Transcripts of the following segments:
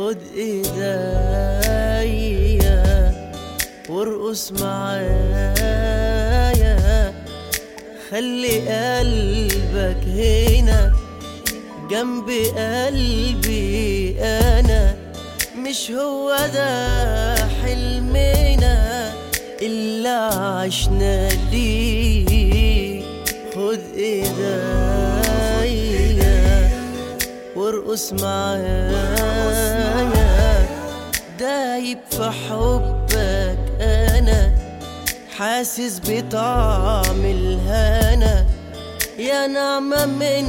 خد ايديا وارقص معايا خلي قلبك هنا جنب قلبي انا مش هو ده حلمنا اللي عشنا ليه خد ايديا وارقص معايا دايب في حبك انا حاسس بطعم الهنا يا نعمة من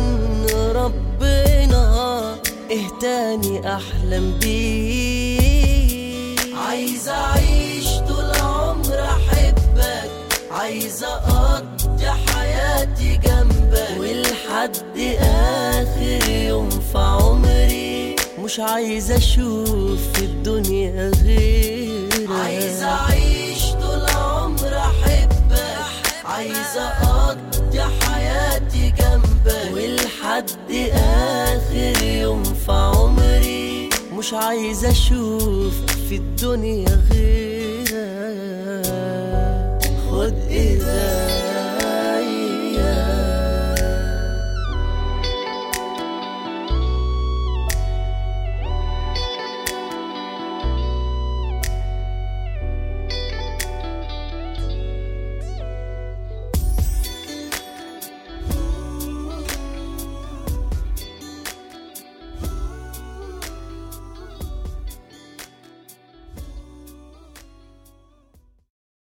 ربنا اهتاني احلم بيك عايز اعيش طول عمر احبك عايز اقضي حياتي جنبك ولحد اخر يوم في عمري مش عايز اشوف في الدنيا غيرك عايز اعيش طول عمر احبك عايز اقضي حياتي جنبك ولحد اخر يوم في عمري مش عايز اشوف في الدنيا غيرك